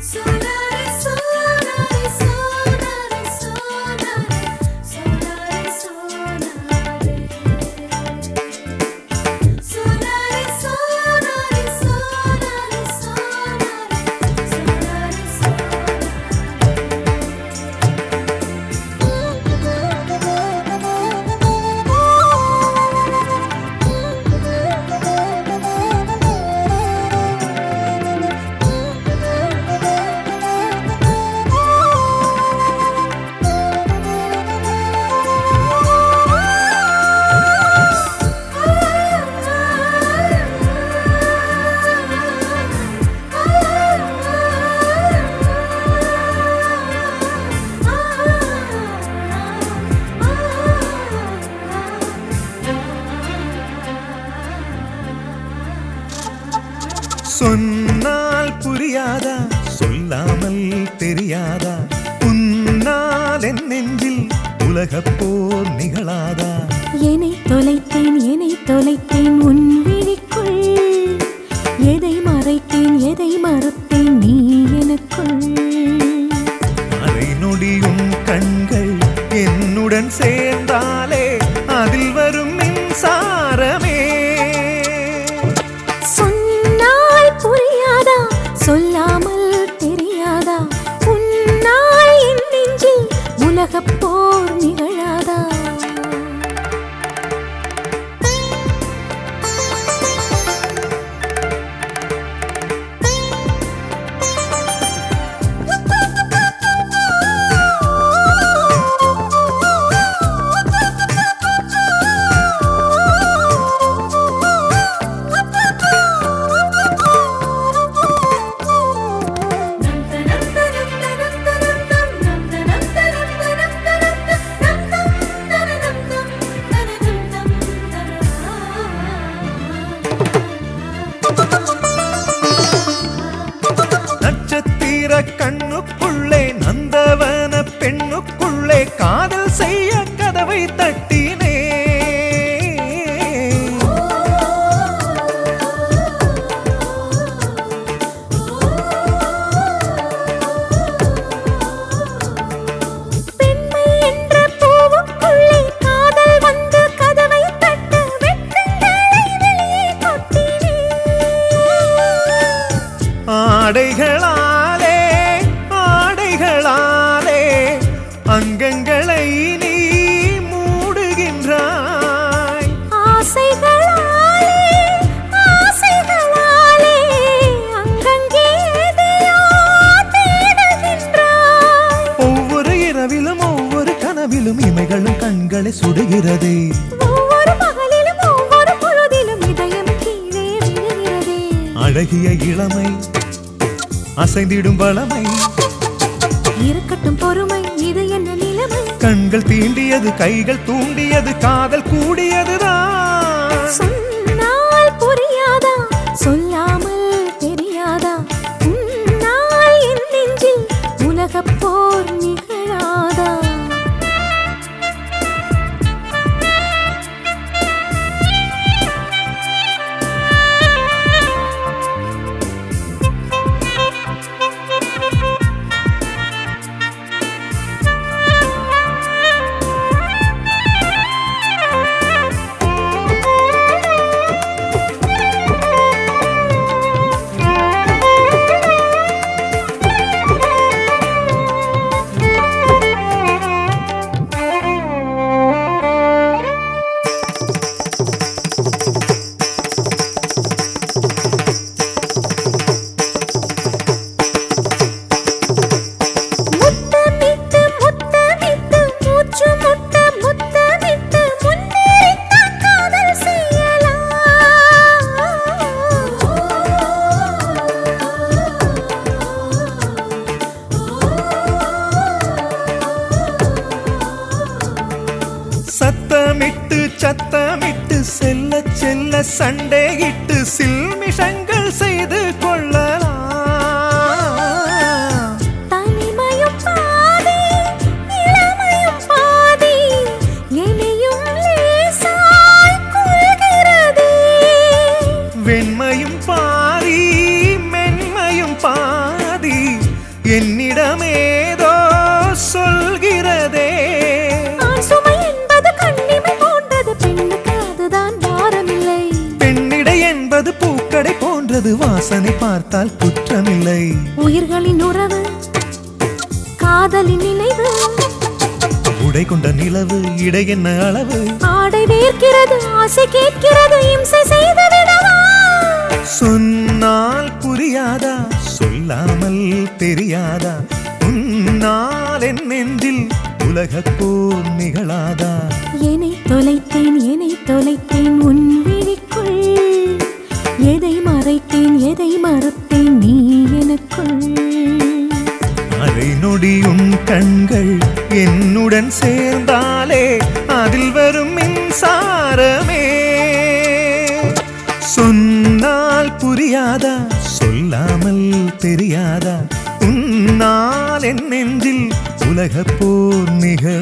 Sonare, sonare, sonare, sonare, sonare, sonare. Sonare, sonare, sonare, sonare, sonare, சொன்னால் புரியாதா சொல்லாமல் தெரியாதா உன்னால் என் நெஞ்சில் உலகப் போர் நிகழாதா என்னை தொலைத்தேன் என்னை தொலைத்தேன் உன் விழிக்குள் எதை மறைத்தேன் எதை மறுத்தேன் நீ எனக்குள் அரை நொடியும் கண்கள் என்னுடன் சேர்ந்தாலே அதில் வரும் மின்சாரமே சொன்னால் புரியாதா சொல்லாமல் தெரியாதா உன்னால் என் நெஞ்சில் உலகப் போர் நிகழாதா நட்சத்திர கண்ணுக்குள்ளே நந்தவன பெண்ணுக்குள்ளே காதல் செய்ய கதவை தட்டினே பெண்மை என்ற பூவுக்குள்ளே காதல் வந்து கதவை தட்ட வெட்கங்களை வெளியே கொட்டினேன் ஆடைகளாலே ஆடைகளாலே அங்கங்களை நீ மூடுகின்றாய் ஆசைகளாலே ஆசைகளாலே அங்கங்கே எதையோ தேடுகின்றாய் ஒவ்வொரு இரவிலும் ஒவ்வொரு கனவிலும் இமைகளும் கண்களை சுடுகிறதே ஒவ்வொரு பகலிலும் ஒவ்வொரு பொழுதிலும் இதயம் கீழே விழுகிறதே அழகிய இளமை அசைந்திடும் வளமை இருக்கட்டும் பொறுமை இது என்ன நிலைமை கண்கள் தீண்டியது கைகள் தூண்டியது காதல் கூடியதுதான் சொன்னால் புரியாதா சொல்லாமல் தெரியாதா உன்னால் என் நெஞ்சில் உலகப் போர் நிகழாதா முத்தமிட்டு முத்தமிட்டு மூச்சு முட்ட முத்தமிட்டு முன்னேறித்தான் காதல் சத்தமிட்டு சத்தமிட்டு செல்ல செல்ல சண்டையிட்டு சில்மிஷங்கள் செய்து கொள்ளலாம் தனிமையும் பாதி இளமையும் பாதி என்னையும் லேசாய் கொள்கிறதே வெண்மையும் பாதி மென்மையும் பாதி என்னிடமேதோ சொல்கிறதே ஆண் சுமை என்பது கண்ணிமை போன்றது பெண்ணுக்கு அதுதான் பாரமில்லை பெண்ணிடை என்பது பூக்கடை போன்றது வாசனை பார்த்தால் குற்றமில்லை உயிர்களின் உறவு காதலின் நினைவு உடை கொண்ட நிலவு இடை என்ன அளவு ஆடை வேர்க்கிறது ஆசை கேட்கிறது இம்சை செய்து விடவா சொன்னால் புரியாதா சொல்லாமல் தெரியாதா உன்னால் என் நெஞ்சில் உலகப் போர் நிகழாதா என்னை தொலைத்தேன் என்னை தொலைத்தேன் உன் விழிக்குள் எதை மறைத்தேன் எதை மறுத்தேன் நீ எனக்குள் அரை நொடியும் கண்கள் என்னுடன் சேர்ந்தாலே அதில் வரும் மின்சாரமே சொன்னால் புரியாதா சொல்லாமல் தெரியாதா உன்னால் என் நெஞ்சில் உலகப் போர் நிகழ